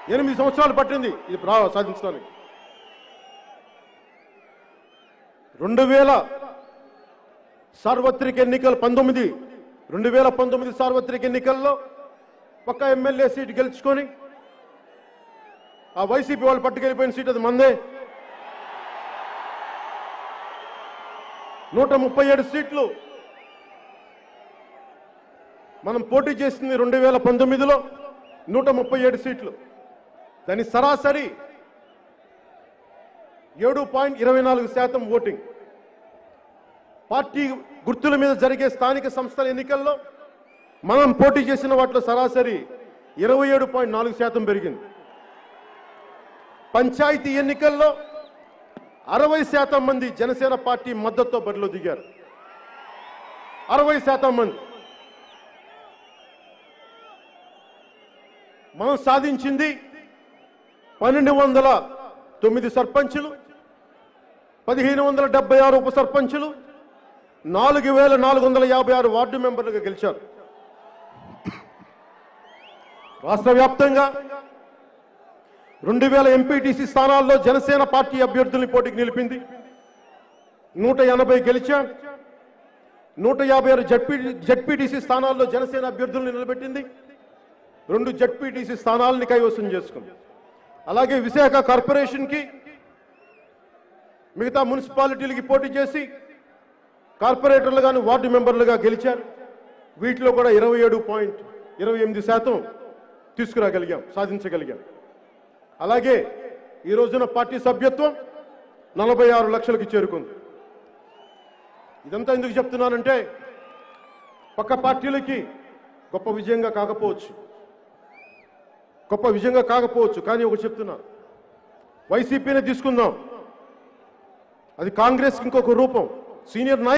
ఎనిమిది సంవత్సరాలు పట్టింది ఇది ప్రా- సాధించడానికి రెండు వేల సార్వత్రిక ఎన్నికలు పంతొమ్మిది రెండు వేల పంతొమ్మిది సార్వత్రిక ఎన్నికల్లో ఒక్క ఎమ్మెల్యే సీట్ గెలుచుకొని ఆ వైసీపీ వాళ్ళు పట్టుకెళ్ళిపోయిన సీట్ అది మందే నూట ముప్పై ఏడు సీట్లు మనం పోటీ చేసింది రెండు వేల పంతొమ్మిదిలో నూట ముప్పై ఏడు సీట్లు దాని సరాసరి ఏడు పాయింట్ ఇరవై నాలుగు శాతం ఓటింగ్ పార్టీ గుర్తుల మీద జరిగే స్థానిక సంస్థల ఎన్నికల్లో మనం పోటీ చేసిన వాటిలో సరాసరి ఇరవై ఏడు పాయింట్ నాలుగు శాతం పెరిగింది పంచాయతీ ఎన్నికల్లో అరవై శాతం మంది జనసేన పార్టీ మద్దతుతో బరిలో దిగారు అరవై శాతం మంది మనం సాధించింది పన్నెండు వందల తొమ్మిది సర్పంచులు పదిహేను వందల డెబ్బై ఆరు ఉప సర్పంచులు నాలుగు వేల నాలుగు వందల యాభై ఆరు వార్డు మెంబర్లుగా గెలిచారు రాష్ట్ర వ్యాప్తంగా రెండు వేల ఎంపీటీసీ స్థానాల్లో జనసేన పార్టీ అభ్యర్థుల్ని పోటీకి నిలిపింది నూట ఎనభై గెలిచాం నూట యాభై ఆరు జడ్పీ జడ్పీటీసీ స్థానాల్లో జనసేన అభ్యర్థుల్ని నిలబెట్టింది రెండు జడ్పీటీసీ స్థానాలని కైవసం చేసుకుంది అలాగే విశాఖ కార్పొరేషన్కి మిగతా మున్సిపాలిటీలకి పోటీ చేసి కార్పొరేటర్లు కానీ వార్డు మెంబర్లుగా గెలిచారు వీటిలో కూడా ఇరవై ఏడు పాయింట్ ఇరవై ఎనిమిది శాతం తీసుకురాగలిగాం సాధించగలిగాం అలాగే ఈ రోజున పార్టీ సభ్యత్వం నలభై ఆరు లక్షలకి చేరుకుంది ఇదంతా ఎందుకు చెప్తున్నానంటే పక్క పార్టీలకి గొప్ప విజయంగా కాకపోవచ్చు గొప్ప విజయంగా కాకపోవచ్చు కానీ ఒకటి చెప్తున్నా వైసీపీనే తీసుకుందాం అది కాంగ్రెస్ ఇంకొక రూపం సీనియర్ నాయకులు